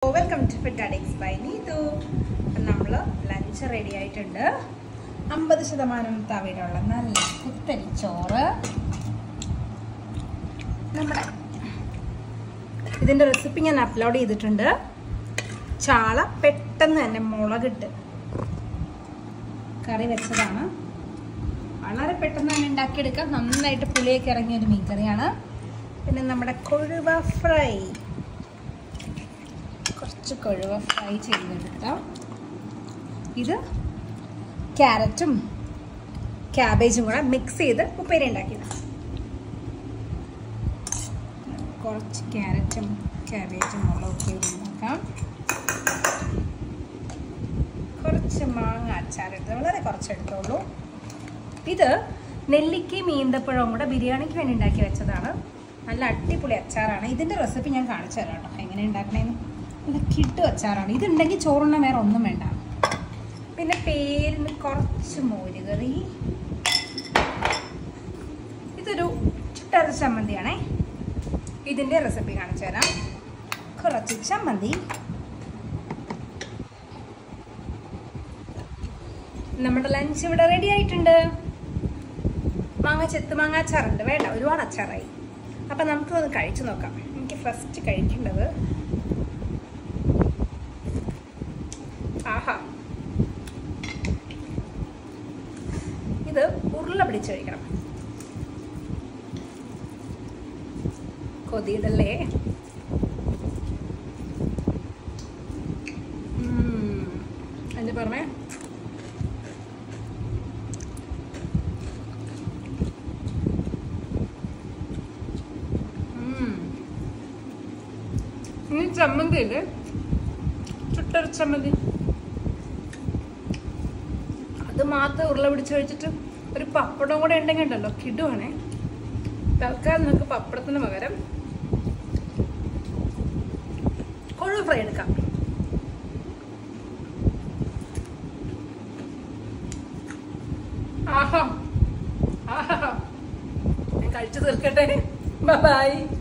welcome to fit addicts by Neethu നമ്മൾ lunch ready ആയിട്ടുണ്ട് അമ്പത് ശതമാനം തവിടുള്ള നല്ല കുത്തരി ചോറ് നമ്മുടെ ഇതിൻ്റെ റെസിപ്പി ഞാൻ അപ്ലോഡ് ചെയ്തിട്ടുണ്ട് ചാള പെട്ടെന്ന് തന്നെ മുളകിട്ട് കറി വെച്ചതാണ് വളരെ പെട്ടെന്ന് തന്നെ ഉണ്ടാക്കിയെടുക്കാം നന്നായിട്ട് പുളിയൊക്കെ ഇറങ്ങിയ ഒരു മീൻ കറിയാണ് പിന്നെ നമ്മുടെ കൊഴുവ ഫ്രൈ കുറച്ച് കൊഴുവ ഫ്രൈ ചെയ്തെടുക്കാം ഇത് ക്യാരറ്റും ക്യാബേജും കൂടെ മിക്സ് ചെയ്ത് ഉപ്പേരി ഉണ്ടാക്കിയതാണ് കുറച്ച് ക്യാരറ്റും ക്യാബേജും മുളകൊക്കെ ഉണ്ടാക്കാം കുറച്ച് മാങ്ങ അച്ചാറിട്ട് വളരെ കുറച്ചെടുത്തോളൂ ഇത് നെല്ലിക്കയും ഈന്തപ്പഴവും കൂടെ ബിരിയാണിക്ക് വേണ്ടി ഉണ്ടാക്കി വെച്ചതാണ് നല്ല അടിപൊളി അച്ചാറാണ് ഇതിൻ്റെ റെസിപ്പി ഞാൻ കാണിച്ചു തരാം കേട്ടോ എങ്ങനെ ഉണ്ടാക്കണേന്ന് നല്ല കിട്ടു അച്ചാറാണ് ഇതുണ്ടെങ്കിൽ ചോറുണ്ണ വേറെ ഒന്നും വേണ്ട പിന്നെ പേരിന് കുറച്ച് മോരുകറി ഇതൊരു ചുട്ടര ചമ്മന്തിയാണേ ഇതിൻ്റെ റെസിപ്പി കാണിച്ചു തരാം കുറച്ച് ചമ്മന്തി നമ്മുടെ ലഞ്ച് ഇവിടെ റെഡി ആയിട്ടുണ്ട് മാങ്ങ ചെത്ത് മാങ്ങ അച്ചാറുണ്ട് വേണ്ട ഒരുപാട് അച്ചാറായി അപ്പം നമുക്കൊന്ന് കഴിച്ചു നോക്കാം എനിക്ക് ഫസ്റ്റ് കഴിക്കേണ്ടത് ആഹാ ഇത് ഉരുള പിടിച്ച് കഴിക്കണം കൊതിയിടല്ലേ അതിൻ്റെ പുറമെ ഇനി ചമ്മന്തി ഇല്ലേ ചുട്ടൊരു ചമ്മന്തി അത് മാത്രം ഉരുള പിടിച്ച് കഴിച്ചിട്ട് ഒരു പപ്പടം കൂടെ ഉണ്ടെങ്കിൽ ഉണ്ടല്ലോ കിടുവാണേ തൽക്കാലം നമുക്ക് പപ്പടത്തിന് പകരം കൊഴു ഫ്രൈ എടുക്കാം ആഹാ ആഹാ ഞാൻ കഴിച്ചു തീർക്കട്ടെ ബൈ